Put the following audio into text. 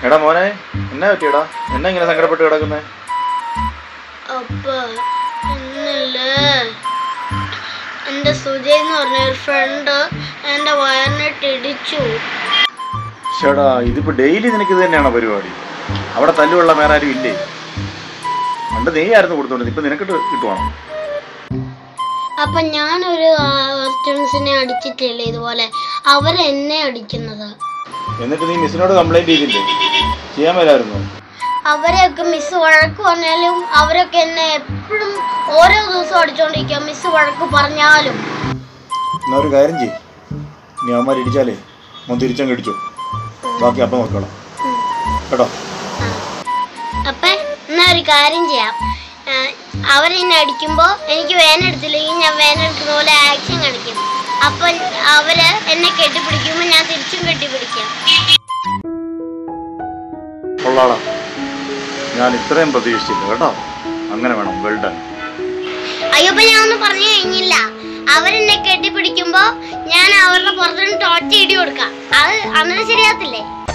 എടാ മോനെ എന്നാ പറ്റിയടാ എന്നാ ഇങ്ങനെ സങ്കടപ്പെട്ട് കിടക്കുന്നേ അപ്പ ഇന്നല്ലേ എൻ്റെ സുജയ് എന്ന് പറഞ്ഞ ഒരു ഫ്രണ്ട് എൻ്റെ വയറിനിട്ട് ഇടിച്ചു ചേടാ ഇതിപ്പോ ഡെയിലി നിനക്ക് ഇത് തന്നെയാണോ പരിപാടി അവിടെ തല്ലുള്ള വേറെ ആരും ഇല്ലേ പണ്ട് നീ ആയിരുന്നു കൊടുത്തോണ്ട് ഇപ്പൊ നിനക്കിട്ട് കിട്ടുവാണോ അപ്പൊ ഞാനൊരു സ്റ്റുഡൻസിനെ അടിച്ചിട്ടില്ലേ ഇതുപോലെ അവരെന്നെ അടിക്കുന്നത് എന്നിട്ട് നീ മിസ്സിനോട് കംപ്ലൈന്റ് ചെയ്തില്ലേ ചെയ്യാൻ മേലായിരുന്നു അവരെയൊക്കെ മിസ് വഴക്ക് പറഞ്ഞാലും അവരൊക്കെ എന്നെ എപ്പോഴും ഓരോ ദിവസവും അടിച്ചോണ്ടിരിക്കുക മിസ് വഴക്ക് പറഞ്ഞാലും എന്നാ ഒരു കാര്യം ചെയ്യ് നീ അവന്മാർ ഇടിച്ചാലേ മോൻ തിരിച്ചങ്ങ് ഇടിച്ചു ബാക്കി അപ്പം നോക്കണം കേട്ടോ അപ്പൊ എന്നാ ഒരു കാര്യം ചെയ്യാം ആ, അവരെന്നെ അടിക്കുമ്പോ എനിക്ക് വേനെടുത്തില്ലെങ്കിൽ ഞാൻ വേനെടുക്കുന്ന പോലെ ആക്ഷൻ കാണിക്കും അപ്പൊ അവര് എന്നെ കെട്ടിപ്പിടിക്കുമ്പോ ഞാൻ തിരിച്ചും കെട്ടിപ്പിടിക്കാം കൊള്ളാടാ ഞാൻ ഇത്രയും പ്രതീക്ഷിച്ചില്ല കേട്ടോ അങ്ങനെ വേണം വെൽഡൺ അയ്യോ ഇപ്പൊ ഞാൻ ഒന്നും പറഞ്ഞു കഴിഞ്ഞില്ല അവരെന്നെ കെട്ടിപ്പിടിക്കുമ്പോ ഞാൻ അവരുടെ പുറത്തുനിന്ന് ടോച്ച ഇടി കൊടുക്കാം അത് അന്നേരം ശരിയാത്തില്ലേ